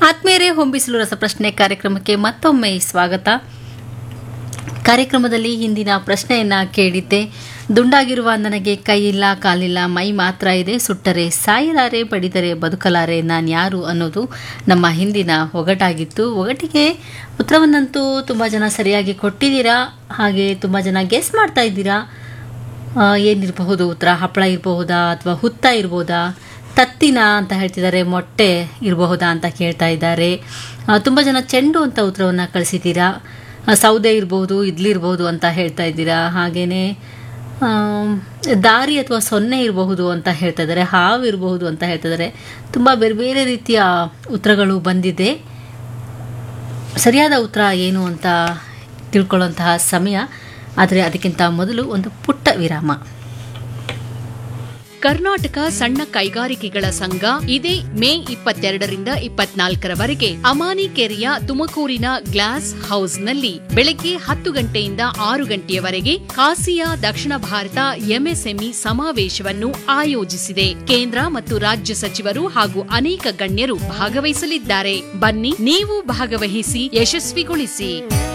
ಆತ್ಮೀಯರೇ ಹೊಂಬಿಸಲು ರಸಪ್ರಶ್ನೆ ಕಾರ್ಯಕ್ರಮಕ್ಕೆ ಮತ್ತೊಮ್ಮೆ ಸ್ವಾಗತ ಕಾರ್ಯಕ್ರಮದಲ್ಲಿ ಹಿಂದಿನ ಪ್ರಶ್ನೆಯನ್ನ ಕೇಳಿದ್ದೆ ದುಂಡಾಗಿರುವ ನನಗೆ ಕೈ ಇಲ್ಲ ಕಾಲಿಲ್ಲ ಮೈ ಮಾತ್ರ ಇದೆ ಸುಟ್ಟರೆ ಸಾಯಲಾರೆ ಬಡಿದರೆ ಬದುಕಲಾರೆ ನಾನ್ಯಾರು ಅನ್ನೋದು ನಮ್ಮ ಹಿಂದಿನ ಒಗಟಾಗಿತ್ತು ಒಗಟಿಗೆ ಉತ್ತರವನ್ನಂತೂ ತುಂಬ ಜನ ಸರಿಯಾಗಿ ಕೊಟ್ಟಿದ್ದೀರಾ ಹಾಗೆ ತುಂಬ ಜನ ಗೆಸ್ ಮಾಡ್ತಾ ಇದ್ದೀರಾ ಆ, ಏನಿರಬಹುದು ಉತ್ತರ ಹಪ್ಪಳ ಇರಬಹುದಾ ಅಥವಾ ಹುತ್ತ ಇರ್ಬೋದಾ ತತ್ತಿನ ಅಂತ ಹೇಳ್ತಿದ್ದಾರೆ ಮೊಟ್ಟೆ ಇರಬಹುದಾ ಅಂತ ಕೇಳ್ತಾ ಇದ್ದಾರೆ ಆ, ತುಂಬ ಜನ ಚೆಂಡು ಅಂತ ಉತ್ತರವನ್ನು ಕಳಿಸಿದ್ದೀರಾ ಆ, ಸೌದೆ ಇರಬಹುದು ಇಡ್ಲಿ ಇರಬಹುದು ಅಂತ ಹೇಳ್ತಾ ಇದ್ದೀರಾ ಹಾಗೇನೆ ಆಮ್, ದಾರಿ ಅಥವಾ ಸೊನ್ನೆ ಇರಬಹುದು ಅಂತ ಹೇಳ್ತಾ ಇದ್ದಾರೆ ಹಾವು ಇರಬಹುದು ಅಂತ ಹೇಳ್ತಾ ಇದ್ದಾರೆ ತುಂಬ ಬೇರೆ ಬೇರೆ ರೀತಿಯ ಉತ್ತರಗಳು ಬಂದಿದೆ ಸರಿಯಾದ ಉತ್ತರ ಏನು ಅಂತ ತಿಳ್ಕೊಳ್ಳುವಂತಹ ಸಮಯ ಆದರೆ ಅದಕ್ಕಿಂತ ಮೊದಲು ಒಂದು ಪುಟ್ಟ ವಿರಾಮ ಕರ್ನಾಟಕ ಸಣ್ಣ ಕೈಗಾರಿಕೆಗಳ ಸಂಘ ಇದೇ ಮೇ ಇಪ್ಪತ್ತೆರಡರಿಂದ ಇಪ್ಪತ್ನಾಲ್ಕರವರೆಗೆ ಅಮಾನಿಕೆರೆಯ ತುಮಕೂರಿನ ಗ್ಲಾಸ್ ಹೌಸ್ನಲ್ಲಿ ಬೆಳಗ್ಗೆ ಹತ್ತು ಗಂಟೆಯಿಂದ ಆರು ಗಂಟೆಯವರೆಗೆ ಕಾಸಿಯಾ ದಕ್ಷಿಣ ಭಾರತ ಎಂಎಸ್ಎಂಇ ಸಮಾವೇಶವನ್ನು ಆಯೋಜಿಸಿದೆ ಕೇಂದ್ರ ಮತ್ತು ರಾಜ್ಯ ಸಚಿವರು ಹಾಗೂ ಅನೇಕ ಗಣ್ಯರು ಭಾಗವಹಿಸಲಿದ್ದಾರೆ ಬನ್ನಿ ನೀವು ಭಾಗವಹಿಸಿ ಯಶಸ್ವಿಗೊಳಿಸಿ